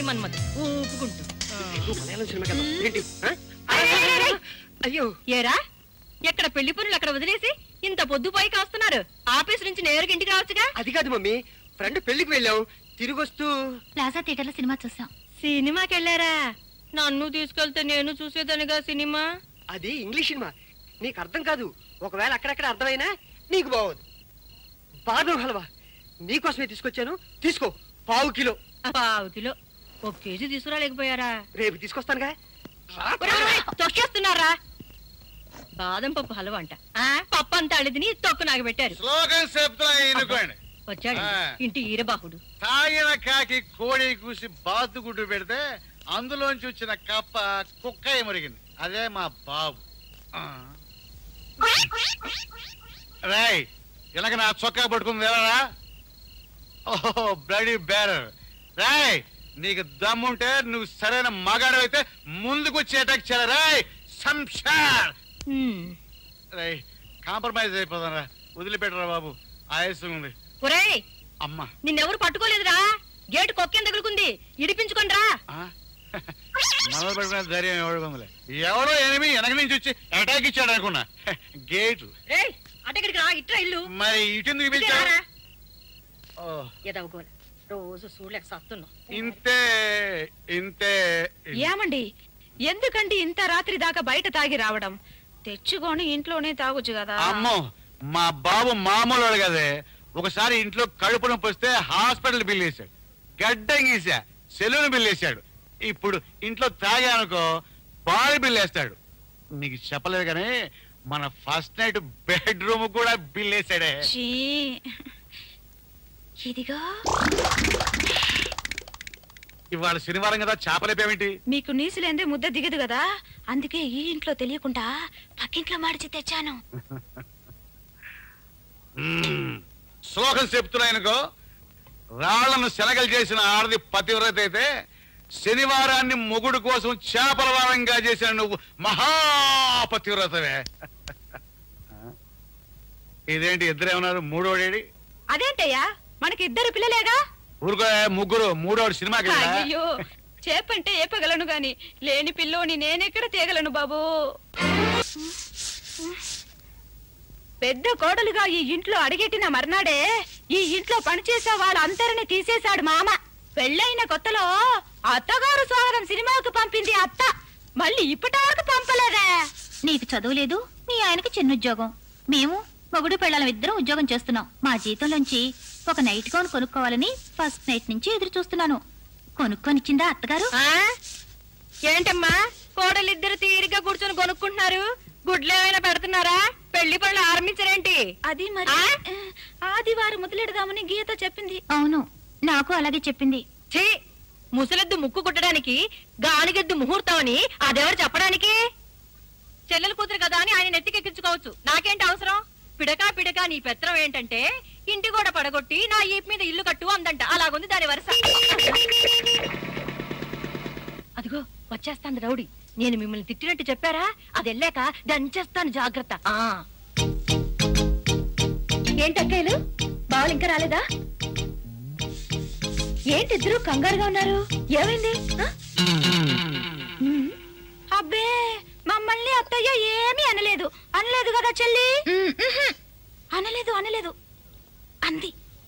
మన్మధు ఊపుకుంటూ ఆ. నువ్వు మలయాళం సినిమా కదా ఏంటి ఆ? అయ్యో ఏరా ఎక్కడ పెళ్లి పనులు అక్కడ వదిలేసి ఇంత పొద్దుపోయి కాస్తున్నారు ఆఫీస్ నుంచి నేరుగా ఇంటికి రావచ్చుగా అది కాదు మమ్మీ ఫ్రెండ్ పెళ్లికి వెళ్ళాం తిరిగి వస్తూ ప్లాజా థియేటర్లో సినిమా చూసాం సినిమాకి వెళ్ళారా నన్ను తీసుకెళ్తే నేను చూసేదానిగా సినిమా అది ఇంగ్లీష్ సినిమా నీకు అర్థం కాదు ఒకవేళ అక్కడక్కడ అర్థమైనా నీకు బాగోదు బాదం హల్వా నీకోసమే తీసుకొచ్చాను తీసుకో పావు కిలో పావు కిలో ఒక కేజీ తీసుకురాలేకపోయారా రేపు తీసుకొస్తానుగా రా, ఒరేయ్, ఒరేయ్, తొక్కేస్తున్నారా బాదం పప్పు హల్వా అంట ఆ, పప్పు అంతా అడిదిని తొక్కు నాకు పెట్టారు స్లోగన్ చెప్తున్నా ఎన్నుకోండి వచ్చాడు ఆ. ఇంటి ఈరబాహుడు తాగిన కాకి కోడి కూసి బాతుగుడ్డు పెడితే అందులోంచి వచ్చిన కప్ప కుక్క మురిగింది అదే మా బాబు ఆ. రాయ్ ఇలాగ నా చొక్కా పట్టుకుంది ఎవరా ఓహో బ్లడీ బేరర్ రాయ్ నీకు దమ్ముంటే నువ్వు సరైన మగాడు ముందుకు వచ్చి అటాక్ చేయాలి రాయ్ సంషార్ హ్మ్. రాయ్ కాంప్రమైజ్ అయిపోదాం వదిలిపెట్టరా బాబు ఆయాసం ఉంది ఒరేయ్ అమ్మా నిన్నెవరు పట్టుకోలేదురా గేటు కొక్కేం తగులుకుంది ఇడిపించుకోండి రా మొదలు పెట్టుకునే ధైర్యం ఎవరికి ఉందిలే ఎవరో ఎనిమి వెనక నుంచి వచ్చి అటాక్ ఇచ్చాడు అనుకున్నా గేటు రేయ్ అటెక్కడికి రా ఇట్రా ఇల్లు మరి ఇటెందుకు ఇటే పిలిచావు రారా. ఓ, ఎదవగోల రోజు చూడలేక సత్తున్నాం ఇంతే ఇంతే ఏమండి ఎందుకండి ఇంత రాత్రి దాకా బయట తాగి రావడం తెచ్చుకొని ఇంట్లోనే తాగొచ్చు కదా అమ్మో మా బాబు మామూలు వాడు కదే ఒకసారి ఇంట్లో కడుపు నొప్పి వస్తే హాస్పిటల్ బిల్ వేశాడు గడ్డం గీసా సెలూన్ బిల్ వేశాడు ఇప్పుడు ఇంట్లో తాగానుకో బాడీ బిల్ వేస్తాడు నీకు చెప్పలేదు కానీ మన ఫస్ట్ నైట్ బెడ్రూమ్ కూడా బిల్ వేసాడే ఛీ. ఇదిగో ఇవాళ శనివారం కదా చేపలేపేమిటి మీకు నీసులేందే ముద్ద దిగదు కదా అందుకే ఈ ఇంట్లో తెలియకుండా పక్కింట్లో మార్చి తెచ్చాను మ్మ్. శ్లోకం చెప్తున్నాయనుకో రాళ్లను శనగలు చేసిన ఆడది పతివ్రత అయితే శనివారాన్ని మొగుడు కోసం చేపల వారంగా చేసిన నువ్వు మహాపతివ్రతవే ఇదేంటి ఇద్దరేమన్నారు మూడోడేడి అదేంటయ్యా మనకి ఇద్దరు పిల్లలేగా ఊరుకో ముగ్గురు మూడోడు సినిమాకి వెళ్ళాడా? అయ్యో చేపంటే ఏపగలను గాని లేని పిల్లోని నేనెక్కడ తేగలను బాబు పెద్ద కోడలుగా ఈ ఇంట్లో అడిగెట్టిన మర్నాడే ఈ ఇంట్లో పనిచేసే వాళ్ళందరినీ తీసేశాడు మామ పెళ్ళైన కొత్తలో అత్తగారు స్వాగతం సినిమాకు పంపింది అత్త మళ్ళీ ఇప్పటివరకు పంపలేదే నీకు చదువు లేదు మీ ఆయనకి చిన్న ఉద్యోగం మేము మొగుడు పెళ్ళాలం ఇద్దరం ఉద్యోగం చేస్తున్నాం మా జీతంలోంచి ఒక నైట్ గౌన్ కొనుక్కోవాలని ఫస్ట్ నైట్ నుంచి ఎదురు చూస్తున్నాను కొనుక్కొనిచ్చిందా అత్తగారు ఆ? ఏంటమ్మా కోడలిద్దరు తీరిగ్గా కూర్చొని కొనుక్కుంటున్నారు గుడ్లు ఏమైనా పెడుతున్నారా పెళ్లి పనులు ఆరంభించరేంటి అది మరి ఆ? ఆదివారం మొదలెడదామని గీత చెప్పింది అవును నాకు అలాగే చెప్పింది ఛీ ముసలెద్దు ముక్కు కుట్టడానికి గానిగెద్దు ముహూర్తం అని అదెవరు చెప్పడానికి చెల్లెలు కూతురు కదా అని ఆయన నెత్తికెక్కించుకోవచ్చు నాకేంటి అవసరం పిడకా పిడకా నీ పెత్రం ఏంటంటే ఇంటి కూడా పడగొట్టి నా ఈపు మీద ఇల్లు కట్టు అందంట అలాగుంది దాని వరుస అదిగో వచ్చేస్తాంది రౌడీ నేను మిమ్మల్ని తిట్టినట్టు చెప్పారా అది వెళ్ళాక దంచేస్తాను జాగ్రత్త ఆ ఏంటి అక్కయ్యలు బావలు ఇంకా రాలేదా ఏంటి ఇద్దరు కంగారుగా ఉన్నారు ఏమైంది ఆ? ఉమ్. అబ్బే మమ్మల్ని అత్తయ్య ఏమీ అనలేదు అనలేదు కదా చెల్లి ఉమ్, ఉహుం. అనలేదు అనలేదు అంది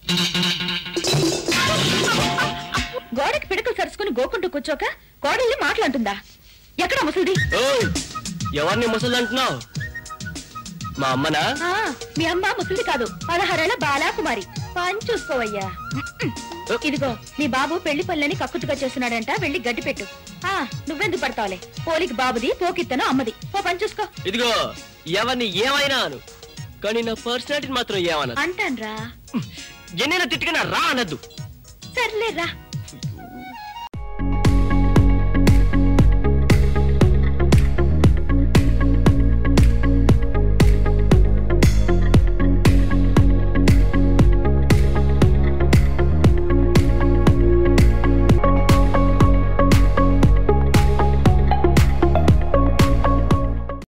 గోడకి పిడకలు సరుచుకుని గోకుంటూ కూర్చోక కోడల్ని మాట్లాడుతుందా ఎక్కడ ముసలిది ఎవరిని ముసలు అంటున్నావు మా అమ్మనా ఆ, మీ అమ్మ ముసలిది కాదు పదహారేళ్ల బాలాకుమారి పని చూసుకోవయ్యా ఇదిగో మీ బాబు పెళ్లి పనులని కక్కుతుగా చేస్తున్నాడంట వెళ్ళి గడ్డి పెట్టు ఆ నువ్వెందుకు పడతావులే పోలికి బాబుది పోకిత్తను అమ్మది ఓ పని చూసుకో ఇదిగో ఎవరిని ఏమైనా అను కానీ నా పర్సనాలిటీని మాత్రం ఏమన్నా అంటాన్రా ఎన్నైనా తిట్టుకున్నా రా అనద్దు సర్లే రా